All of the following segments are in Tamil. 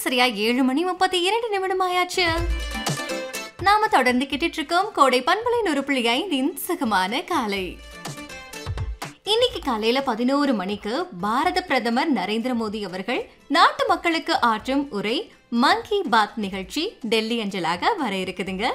சரியா ஏழு மணி முப்பத்தி இரண்டு நிமிடம் ஆயாச்சு நாம தொடர்ந்து கேட்டுட்டு இருக்கோம் கோடை பண்பலை நூறு புள்ளி ஐந்தின் சுகமான காலை இன்னைக்கு காலையில பதினோரு மணிக்கு பாரத பிரதமர் நரேந்திர மோடி அவர்கள் நாட்டு மக்களுக்கு ஆற்றும் உரை மன் கி பாத் நிகழ்ச்சி டெல்லி அஞ்சலாக வர இருக்குதுங்க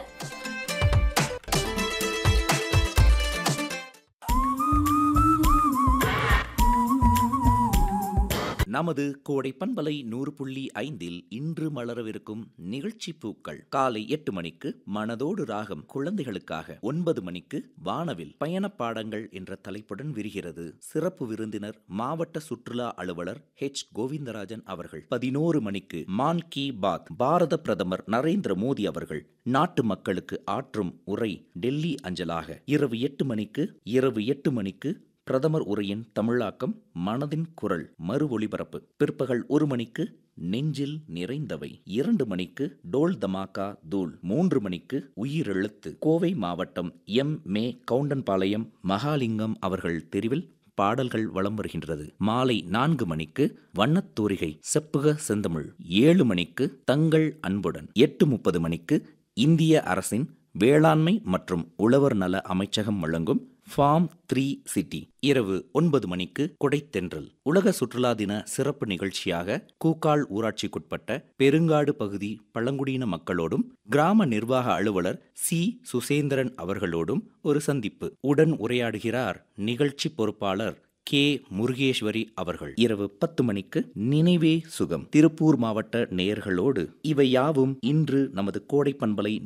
நமது கோடை பண்பலை நூறு புள்ளி ஐந்தில் இன்று மலரவிருக்கும் நிகழ்ச்சி பூக்கள் காலை எட்டு மணிக்கு மனதோடு ராகம் குழந்தைகளுக்காக ஒன்பது மணிக்கு வானவில் பயணப் பாடங்கள் என்ற தலைப்புடன் விரிகிறது சிறப்பு விருந்தினர் மாவட்ட சுற்றுலா அலுவலர் ஹெச் கோவிந்தராஜன் அவர்கள் பதினோரு மணிக்கு மான் கி பாத் பாரத பிரதமர் நரேந்திர மோடி அவர்கள் நாட்டு மக்களுக்கு ஆற்றும் உரை டெல்லி அஞ்சலாக இரவு எட்டு மணிக்கு இரவு எட்டு மணிக்கு பிரதமர் உரையின் தமிழாக்கம் மனதின் குரல் மறு ஒளிபரப்பு பிற்பகல் ஒரு மணிக்கு நெஞ்சில் நிறைந்தவை இரண்டு மணிக்கு டோல் தமாக்கா தூள் மூன்று மணிக்கு உயிரெழுத்து கோவை மாவட்டம் எம் மே கவுண்டன்பாளையம் மகாலிங்கம் அவர்கள் தெரிவில் பாடல்கள் வலம் வருகின்றது மாலை நான்கு மணிக்கு வண்ணத்தூரிகை செப்புக செந்தமிழ் ஏழு மணிக்கு தங்கள் அன்புடன் எட்டு முப்பது மணிக்கு இந்திய அரசின் வேளாண்மை மற்றும் உழவர் நல அமைச்சகம் வழங்கும் ஃபார்ம் த்ரீ சிட்டி இரவு ஒன்பது மணிக்கு கொடைத்தென்றல் உலக சுற்றுலா தின சிறப்பு நிகழ்ச்சியாக கூக்கால் ஊராட்சிக்குட்பட்ட பெருங்காடு பகுதி பழங்குடியின மக்களோடும் கிராம நிர்வாக அலுவலர் சி சுசேந்திரன் அவர்களோடும் ஒரு சந்திப்பு உடன் உரையாடுகிறார் நிகழ்ச்சி பொறுப்பாளர் கே முருகேஸ்வரி அவர்கள் இரவு பத்து மணிக்கு நினைவே சுகம் திருப்பூர் மாவட்ட நேயர்களோடு இவை யாவும் இன்று நமது கோடை பண்பலை